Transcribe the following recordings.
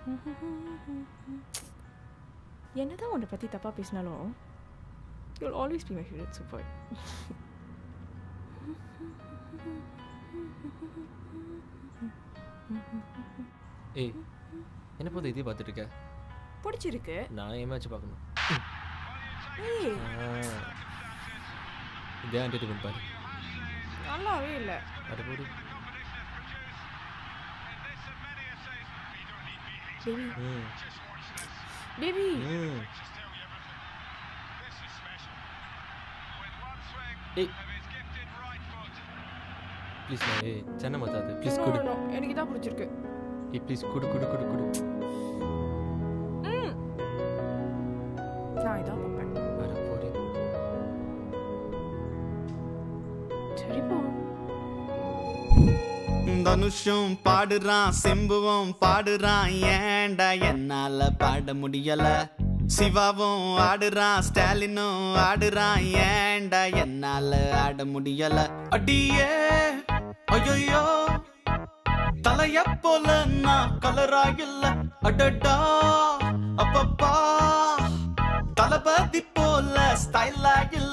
என்னதான் உன்னை பற்றி தப்பாக பேசினாலும் you'll always be my favorite super ஏய் என்ன போது இதே பார்த்துட்டு இருக்க பிடிச்சிருக்கு நான் ஏன் மேட்ச் பார்க்கணும் ஏய் ஆ. இதே என்டர்டைன்மெண்ட் பாரு நல்லாவே இல்லை அது போடு பேபி ம் பேபி ம் ஏய் ப்ளீஸ் ஏய் சென்னை மாத்தாது ப்ளீஸ் No, குடு no, no. எனக்கு தான் பிடிச்சிருக்கு ஏய் ப்ளீஸ் குடு குடு குடு குடு ம் நான் இதான் பார்ப்பேன் வர போடு சரிப்பா தனுஷும் பாடுறான் செம்புவும் பாடுறான் ஏன்டா என்னால பாட முடியல சிவாவும் ஆடுறான் ஸ்டாலினும் ஆடுறான் ஏன்டா என்னால ஆட முடியல அடியே ஐயோ தலைய போல நான் கலரா இல்ல அடடா அப்பப்பா தளபதி போல ஸ்டைலா இல்ல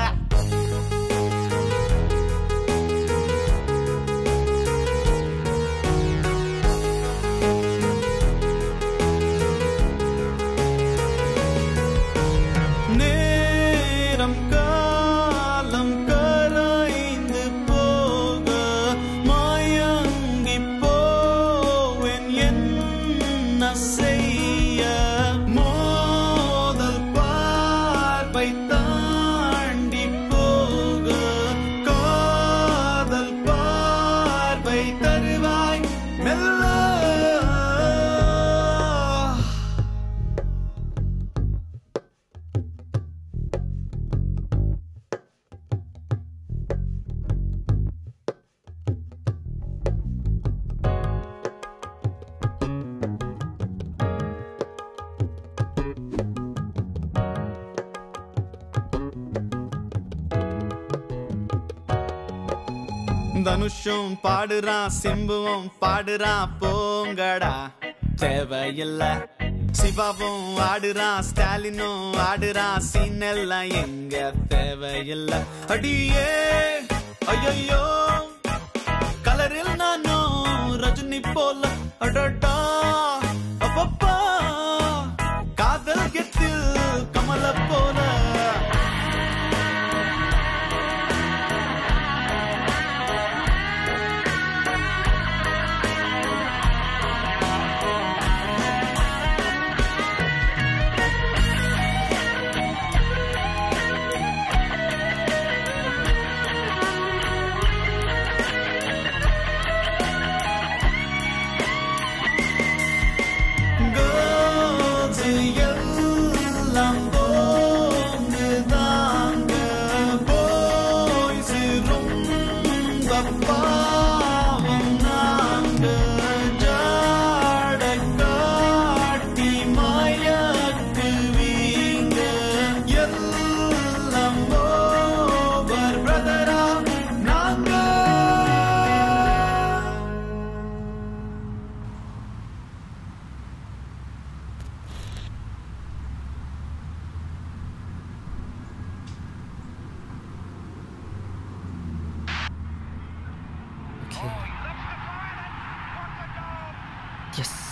நேரம் காலம் கரைந்து போக மயங்கி போவேன் என்ன செய்ய மோதல் பார்வை தாண்டி போக காதல் பார்வை தருவாய் மெல்ல தனுஷும் பாடுறான் சிம்புவும் பாடுறான் போங்கடா தேவையில்ல சிவாவும் ஆடுறான் ஸ்டாலினும் ஆடுறான் சீன் எல்லாம் எங்க தேவையில்ல அடியே ஐயோ கலரில் நானும் ரஜினி போல அடடா அப்பப்பா காதல் கெத்தில் கமல போல கோது எல்லாம் போங்குதாங்க போய்ஸ் ரொம்ப பாவம் நாங்க ஜாட காட்டி மயக்குவீங்க எல்லாம் ஓவர் பிரதரா நாங்க எஸ்